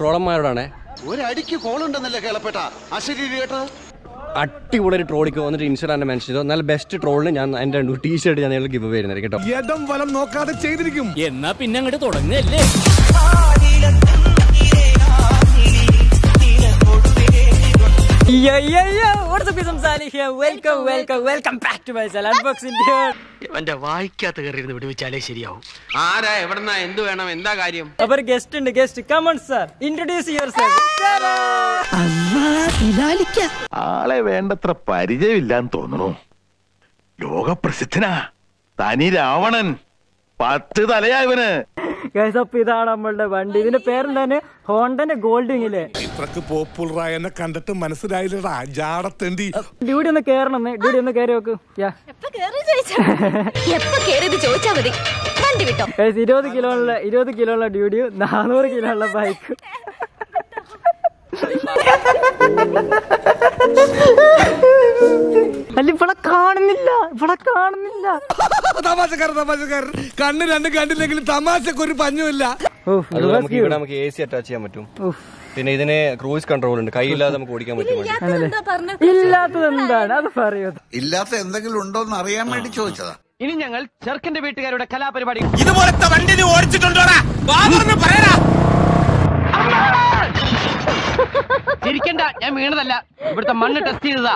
ട്രോളന്മാരോടാണ് ഒരടിക്ക് കോളുണ്ടെന്നല്ലേ കേളപ്പെട്ട അശരീരി കേട്ടോ അടിപൊളി ഒരു ട്രോളിക്ക് വന്നിട്ട് ഇൻസ്റ്റാഗ്രാമിൽ മെൻഷൻ ചെയ്തു നല്ല ബെസ്റ്റ് ട്രോളിന് ഞാൻ എൻ്റെ ടീ ഷർട്ട് ഞാൻ നിങ്ങൾക്ക് ഗിവ് വരുന്നത് കേട്ടോ ഇടം വലം നോക്കാതെ ചെയ്തിരിക്കും എന്നാ പിന്നെ അങ്ങോട്ട് തുടങ്ങല്ലേ welcome welcome welcome back to my channel unboxing എന്റെ വായിക്കാത്ത കയറിയിരുന്ന് വിടുവിച്ചാലേ ശരിയാവും ആരാ എവിടെന്നാ എന്ത് വേണം എന്താ കാര്യം അപ്പൊ ഒരു ഗസ്റ്റ് ഉണ്ട് guest come on sir introduce your ആളെ വേണ്ടത്ര പരിചയമില്ലാന്ന് തോന്നുന്നു ലോകപ്രസിദ്ധനാ തനി രാവണൻ പത്ത് തലയാ ഇവന് ഗൈസ് അപ്പൊ ഇതാണ് നമ്മളുടെ വണ്ടി ഇതിന്റെ പേരെന്താണ് ഹോണ്ടന്റെ ഗോൾഡിംഗ് ഇല്ലേ ഇത്രക്ക് പോപ്പുലറായ എന്നെ കണ്ടിട്ട് മനസ്സിലായില്ലടാ ജാടത്തേണ്ടി ഡ്യൂട്ടി ഒന്ന് കേറണം ഡ്യൂട്ടി ഒന്ന് കയറി നോക്ക് യാ എപ്പോ കേറി ചോദിച്ചാ എപ്പോ കേറിയത് ചോദിച്ചാ മതി വണ്ടി വിട്ടോ ഗൈസ് ഇരുപത് കിലോ ഉള്ള ഇരുപത് കിലോ ഉള്ള ഡ്യൂട്ടിയും നാനൂറ് കിലോ ഉള്ള ബൈക്കും അല്ല ഇവിടെ കാണുന്നില്ല ഇവിടെ കാണുന്നില്ല തമാശക്കാരൻ തമാശക്കാരൻ കണ്ണ് രണ്ട് കണ്ടില്ലെങ്കിൽ തമാശക്ക് ഒരു പഞ്ഞുമില്ല ഉഫ്, അതുപോലെ നമുക്ക് reverse ഇവിടെ gear. നമുക്ക് എ സി അറ്റാച്ച് ചെയ്യാൻ പറ്റും ഉഫ്. പിന്നെ ഇതിന് ക്രൂസ് കൺട്രോൾ ഉണ്ട് കൈയില്ലാതെ നമുക്ക് ഓടിക്കാൻ പറ്റും വണ്ടി. എന്താ പറഞ്ഞ ഇല്ലാത്തത് എന്താണ് അത് പറയൂ ഇല്ലാത്ത എന്തെങ്കിലും ഉണ്ടോന്ന് അറിയാൻ വേണ്ടി ചോദിച്ചതാ ഇനി ഞങ്ങൾ ചെറുക്കന്റെ വീട്ടുകാരുടെ കലാപരിപാടി ഇതുപോലത്തെ വണ്ടി നീ ഓടിച്ചിട്ടുണ്ടോടാ വാ പറഞ്ഞു പറയടാ ചിരിക്കണ്ട ഞാൻ വീണതല്ല ഇവിടുത്തെ മണ്ണ് ടെസ്റ്റ് ചെയ്തതാ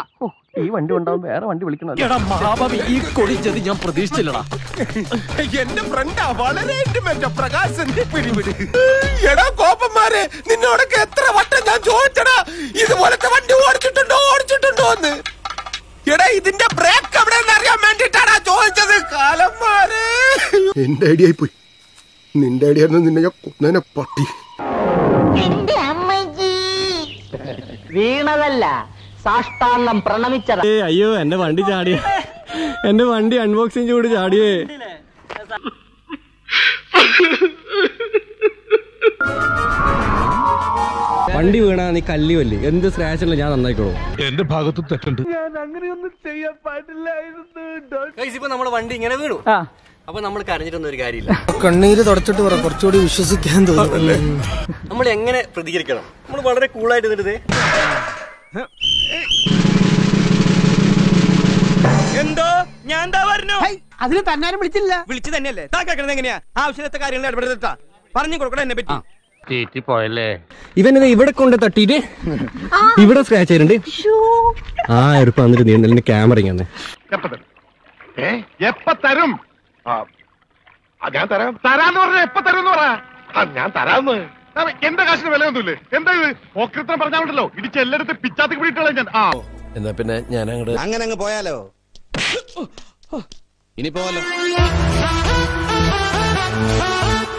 എടാ മഹാഭാവി ഈ കൊടിച്ചത് ഞാൻ പ്രതീക്ഷിച്ചില്ലടാ എന്റെ ഫ്രണ്ടാ വളരെ ഇന്റിമേറ്റ് പ്രകാശൻ പിടിപിടി എടാ കോപ്പന്മാരെ നിന്നോടൊക്കെ എത്ര വട്ടം ഞാൻ ചോദിച്ചടാ ഇതുപോലത്തെ വണ്ടി ഓടിച്ചിട്ടുണ്ടോ ഓടിച്ചിട്ടുണ്ടോ എന്ന് എടാ ഇതിന്റെ ബ്രേക്ക് എവിടെ അറിയാൻ വേണ്ടിട്ടാടാ ചോദിച്ചത് കാലന്മാരെ എന്റെ ഐഡിയ പോയി നിന്റെ ഐഡിയ നിന്നെ ഞാൻ കൊന്നേനെ പട്ടി വീണതല്ല സാഷ്ടാംഗം പ്രണമിച്ചത് ഏ അയ്യോ എന്റെ വണ്ടി ചാടിയേ എന്റെ വണ്ടി അൺബോക്സിംഗ് കൂടി ചാടിയേ വണ്ടി വീണാ നീ കല്ലി വല്ലി എന്ത് സ്ക്രാച്ച് ഉള്ള ഞാൻ നന്നായിക്കോളൂ എന്റെ ഭാഗത്ത് തെറ്റുണ്ട് ഇപ്പൊ നമ്മുടെ വണ്ടി ഇങ്ങനെ വീണു ആ അപ്പൊ നമ്മൾ കരഞ്ഞിട്ടൊന്നും ഒരു കാര്യമില്ല കണ്ണീര് തുടച്ചിട്ട് പറ കുറച്ചുകൂടി വിശ്വസിക്കാൻ തോന്നുന്നു നമ്മൾ എങ്ങനെ പ്രതികരിക്കണം നമ്മൾ വളരെ കൂളായിട്ട് നിന്നിട്ട് എന്തോ ഞാൻ എന്താ പറഞ്ഞു അതിന് തന്നാരും വിളിച്ചില്ല വിളിച്ചു തന്നെയല്ലേ താ കേൾക്കണത് എങ്ങനെയാ ആവശ്യത്തെ കാര്യങ്ങൾ ഇടപെടുത്താ പറഞ്ഞു കൊടുക്കണം എന്നെ പറ്റി ഇവനത് ഇവിടെ കൊണ്ട് തട്ടിയിട്ട് ഇവിടെ സ്ക്രാച്ച് ആയിട്ടുണ്ട് ആ എറുപ്പം വന്നിട്ട് നീ എന്നെ ക്യാമറ ഇങ്ങനെ എപ്പ തരും ഏ എപ്പ തരും ആ, ആ, ഞാൻ തരാം തരാന്ന് പറഞ്ഞ എപ്പ തരും എന്ന് പറ ആ, ഞാൻ തരാന്ന് ആ, എന്റെ കാശിന് വിലയൊന്നുമില്ലേ എന്താ ഇത് ഓക്രിത്രം പറഞ്ഞാലുണ്ടല്ലോ ഇടിച്ച് എല്ലായിടത്തും പിച്ചാത്തി പിടിയിട്ടുള്ള ഞാൻ ആ എന്നാ പിന്നെ ഞാൻ അങ്ങോട്ട് അങ്ങനെ അങ്ങ് പോയാലോ ഇനി പോവല്ലോ